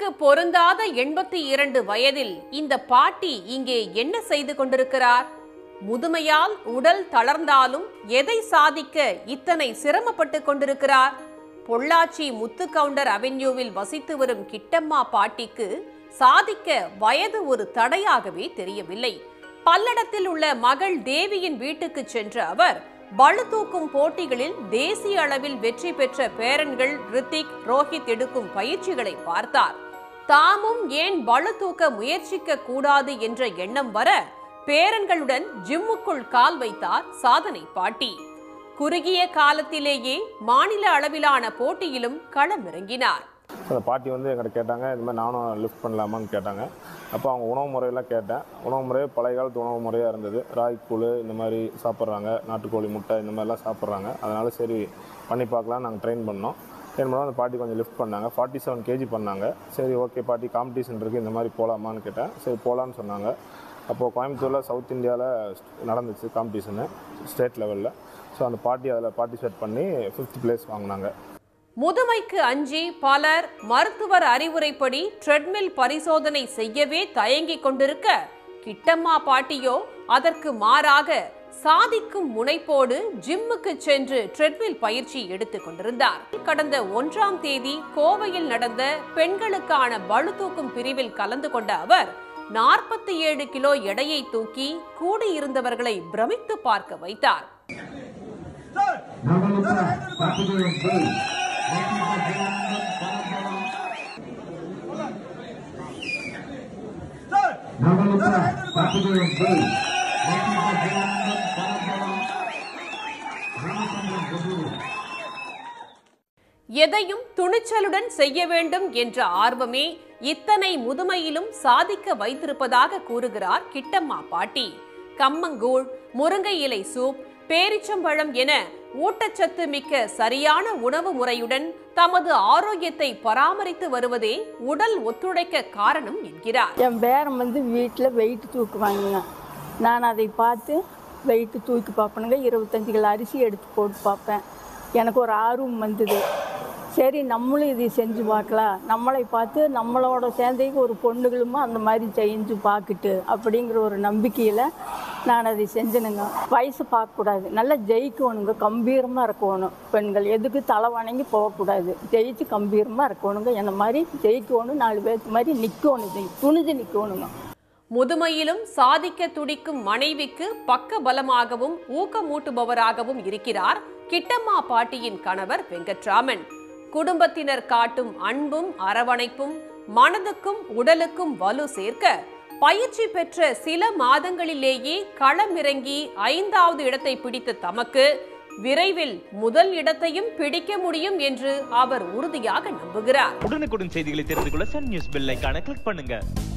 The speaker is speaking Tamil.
தனக்கு பொருந்தாத எண்பத்தி இரண்டு வயதில் இந்த பாட்டி இங்கே என்ன செய்து கொண்டிருக்கிறார் முதுமையால் உடல் தளர்ந்தாலும் எதை சாதிக்க இத்தனை சிரமப்பட்டு கொண்டிருக்கிறார் பொள்ளாச்சி முத்து கவுண்டர் அவென்யூவில் வசித்து வரும் கிட்டம்மா பாட்டிக்கு சாதிக்க வயது ஒரு தடையாகவே தெரியவில்லை பல்லடத்தில் உள்ள மகள் தேவியின் வீட்டுக்கு சென்ற அவர் பளு தூக்கும் போட்டிகளில் தேசிய அளவில் வெற்றி பெற்ற பேரன்கள் ரித்திக் ரோஹித் எடுக்கும் பயிற்சிகளை பார்த்தார் தாமும் ஏன் பளு தூக்க முயற்சிக்க கூடாது என்ற எண்ணம் வர பேரன்களுடன் ஜிம்முக்குள் கால் வைத்தார் சாதனை பாட்டி குறுகிய காலத்திலேயே மாநில அளவிலான போட்டியிலும் களமிறங்கினார் அந்த பாட்டி வந்து என்கிட்ட கேட்டாங்க இந்த மாதிரி நானும் லிஃப்ட் பண்ணலாமான்னு கேட்டாங்க அப்போ அவங்க உணவு முறையெல்லாம் கேட்டேன் உணவு முறை பழைய காலத்து உணவு முறையாக இருந்தது ராய்க்கூழ் இந்த மாதிரி சாப்பிட்றாங்க நாட்டுக்கோழி முட்டை இந்த மாதிரிலாம் சாப்பிட்றாங்க அதனால சரி பண்ணி பார்க்கலாம் நாங்கள் ட்ரெயின் பண்ணோம் ட்ரெயின் பண்ணோம் அந்த பாட்டி கொஞ்சம் லிஃப்ட் பண்ணாங்க ஃபார்ட்டி செவன் கேஜி பண்ணாங்க சரி ஓகே பாட்டி காம்படிஷன் இருக்குது இந்த மாதிரி போகலாமான்னு கேட்டேன் சரி போகலான்னு சொன்னாங்க அப்போது கோயம்புத்தூரில் சவுத் இந்தியாவில் நடந்துச்சு காம்படிஷனு ஸ்டேட் லெவலில் ஸோ அந்த பாட்டி அதில் பார்ட்டிசிபேட் பண்ணி ஃபிஃப்த் பிளேஸ் வாங்கினாங்க முதுமைக்கு அஞ்சி பலர் மருத்துவர் அறிவுரைப்படி ட்ரெட்மில் பரிசோதனை செய்யவே தயங்கிக் கொண்டிருக்க கிட்டம்மா பாட்டியோ அதற்கு மாறாக சாதிக்கும் முனைப்போடு ஜிம்முக்கு சென்று ட்ரெட்மில் பயிற்சி எடுத்துக் கொண்டிருந்தார் கடந்த ஒன்றாம் தேதி கோவையில் நடந்த பெண்களுக்கான பளு தூக்கும் பிரிவில் கலந்து கொண்ட அவர் நாற்பத்தி ஏழு கிலோ எடையை தூக்கி கூடியிருந்தவர்களை பிரமித்து பார்க்க வைத்தார் எதையும் துணிச்சலுடன் செய்ய வேண்டும் என்ற ஆர்வமே இத்தனை முதுமையிலும் சாதிக்க வைத்திருப்பதாக கூறுகிறார் கிட்டம்மா பாட்டி கம்மங்கூழ் முருங்கை இலை சூப் பேரிச்சம்பழம் என ஊட்டச்சத்து மிக்க சரியான உணவு முறையுடன் தமது ஆரோக்கியத்தை பராமரித்து வருவதே உடல் ஒத்துழைக்க காரணம் என்கிறார் என் பேரன் வந்து வீட்டில் வெயிட் தூக்குவாங்க நான் அதை பார்த்து வெயிட்டு தூக்கி பார்ப்பேனுங்க இருபத்தஞ்சு கிலோ அரிசி எடுத்து போட்டு பார்ப்பேன் எனக்கு ஒரு ஆர்வம் வந்தது சரி நம்மளும் இதை செஞ்சு பார்க்கலாம் நம்மளை பார்த்து நம்மளோட சேர்ந்தைக்கு ஒரு பொண்ணுகளுமா அந்த மாதிரி செஞ்சு பார்க்கிட்டு அப்படிங்கிற ஒரு நம்பிக்கையில் நான் அதை செஞ்சனுங்க வயசு பார்க்கக்கூடாது நல்லா ஜெயிக்கணுங்க கம்பீரமாக இருக்கணும் பெண்கள் எதுக்கு தலை வணங்கி போகக்கூடாது ஜெயிச்சு கம்பீரமாக இருக்கணுங்க என்ன மாதிரி ஜெயிக்கணும் நாலு பேருக்கு மாதிரி நிற்கணும் துணிஞ்சு நிற்கணுங்க முதுமையிலும் சாதிக்க துடிக்கும் மனைவிக்கு பக்க பலமாகவும் ஊக்கமூட்டுபவராகவும் இருக்கிறார் கிட்டம்மா பாட்டியின் கணவர் வெங்கட்ராமன் குடும்பத்தினர் காட்டும் அன்பும் அரவணைப்பும் மனதுக்கும் உடலுக்கும் வலு சேர்க்க பயிற்சி பெற்ற சில மாதங்களிலேயே களமிறங்கி ஐந்தாவது இடத்தை பிடித்த தமக்கு விரைவில் முதல் இடத்தையும் பிடிக்க முடியும் என்று அவர் உறுதியாக நம்புகிறார் உடனுக்குடன் செய்திகளை தெரிந்து கொள்ள சன் நியூஸ் பெல் ஐகானை கிளிக் பண்ணுங்க